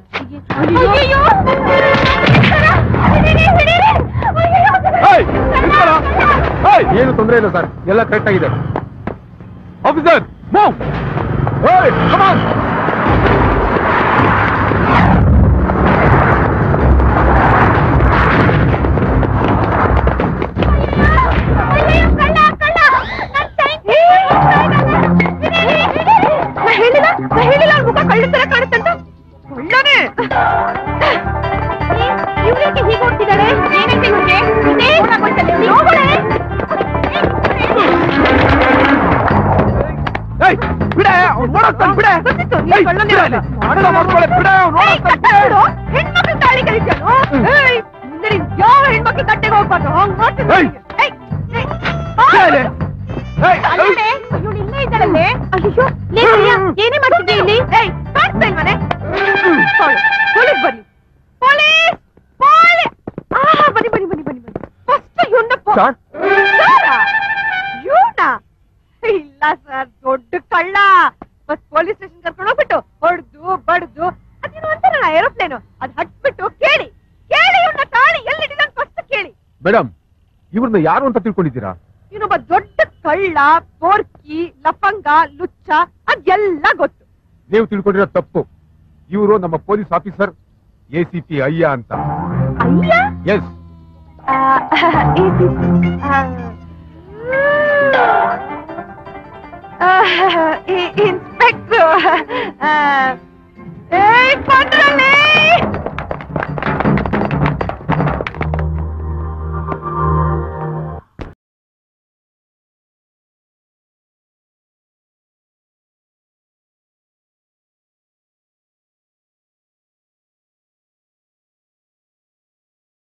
ಅಯ್ಯಯ್ಯೋ! ಹಿಡೀರಿ, ಹಿಡೀರಿ! ಅಯ್ಯಯ್ಯೋ! ಏಯ್, ನಿಂತ್ಕೊಳ್ಳ. ಏಯ್, ಏನು ತೊಂದರೆ ಇಲ್ಲ ಸರ್ ಎಲ್ಲ ಕರೆಕ್ಟ್ ಆಗಿದೆ ಆಫೀಸರ್ ಮೂವ್ ಏಯ್ ಕಮ್ ಆನ್ ಅಯ್ಯಯ್ಯೋ, ಕಳ್ಳ, ಕಳ್ಳ! ನನ್ ತಂಗಿ! ಹಿಡೀರಿ, ಹಿಡೀರಿ! ನಾ ಹೇಳಿಲ್ಲ ನಾ ಹೇಳಿಲ್ಲ ಅವ್ನ್ ಮುಖ ಕಳ್ಳ ತರ ಕಾಣುತ್ತಂತ ಕಳ್ಳನೇ ಇವ್ರೇಕೆ ಹೀಗೆ ಓಡ್ತಿದ್ದಾಳೆ ಏನಂತೆ ಇವ್ರಿಗೆ ಇದೇ ಹಾಕೊಳ್ತಾಳೆ ಹೋಗಳೆ ಏಯ್ ಬಿಡೆ ಅವ್ನು ಓಡೋಗ್ತಾನೆ ಬಿಡೆ ಗೊತ್ತಿತ್ತು, ನೀನ್ ಏಯ್, ಕಳ್ಳನೇ ಬಿಡೆ. ಅಲ್ಲ. ಅರ್ಥ ಮಾಡ್ಕೊಳ್ಳೆ, ಬಿಡೆ ಅವ್ನು ಏಯ್, ಓಡೋಗ್ತಾನೆ ಕಟ್ಟ ಬಿಡು. ಹೆಣ್ಮಕ್ಳು ತಾಳಿ ಕಳಿಸ್ಯಾನು ಏಯ್ ಮುಂದೆ ನೀನ್ ಯಾವ ಹೆಣ್ಮಕ್ಳು ಕಟ್ಟೆಗೆ ಹೋಗ್ಬಾರ್ದು ಹಂಗ್ ಮಾಡ್ತೀನಿ ಏಯ್. ನಿನಗೆ. ಏಯ್, ಏಯ್. ಆ! ಏಯ್, ಏಯ್, ಅಲ್ಲೇ, ಇವ್ಳು ಇಲ್ಲೇ ಇದ್ದಾಳಲ್ಲೇ ಅಯ್ಯೋ ಲೇ ಪ್ರಿಯಾ, ಏನೇ ಮಾಡ್ತಿದ್ದೆ ಇಲ್ಲಿ ಏಯ್ ಕಾಣಿಸ್ತಾ ಇಲ್ವನೆ ಪೊಲೀಸ್ ಬನ್ನಿ ಪೊಲೀಸ್ ಪೊಲೀಸ್ ಆ ಬನ್ನಿ ಬನ್ನಿ ಬನ್ನಿ ಬನ್ನಿ ಬನ್ನಿ ಫಸ್ಟ್ ಇವನ್ನ ಸರ್? ಇವನ ಇಲ್ಲ ಸರ್ ದೊಡ್ಡ ಕಳ್ಳ ಫಸ್ಟ್ ಪೊಲೀಸ್ ಸ್ಟೇಷನ್ ಕರ್ಕೊಂಡು ಹೋಗ್ಬಿಟ್ಟು ಹೊಡೆದು ಬಡ್ದು ಅದೇನು ಅಂತಾರಲ್ಲ ಏರೋಪ್ಲೇನು ಅದ್ ಹಟ್ಬಿಟ್ಟು ಕೇಳಿ ಕೇಳಿ ಇವನ್ನ ತಾಳಿ ಎಲ್ಲಿಟ್ಟಿಲ್ಲ ಫಸ್ಟ್ ಕೇಳಿ ಮೇಡಮ್ ಇವ್ರನ್ನ ಯಾರು ಅಂತ ತಿಳ್ಕೊಂಡಿದ್ದೀರಾ ಇನ್ನೊಬ್ಬ ದೊಡ್ಡ ಕಳ್ಳ ಪೋರ್ಕಿ ಲಫಂಗ ಲುಚ್ಚ ಅದೆಲ್ಲ ಗೊತ್ತು ನೀವು ತಿಳ್ಕೊಂಡಿರೋ ತಪ್ಪು ಇವರು ನಮ್ಮ police officer A C P ಅಯ್ಯ ಅಂತ ಅಯ್ಯ ಎಸ್ ಆ, ಇದು, ಆ, ಆ, ಇ- ಇನ್ಸ್ಪೆಕ್ಟ್ರು ಆ, ಏಯ್ ಕೊಂಡ್ರಲ್ಲೇ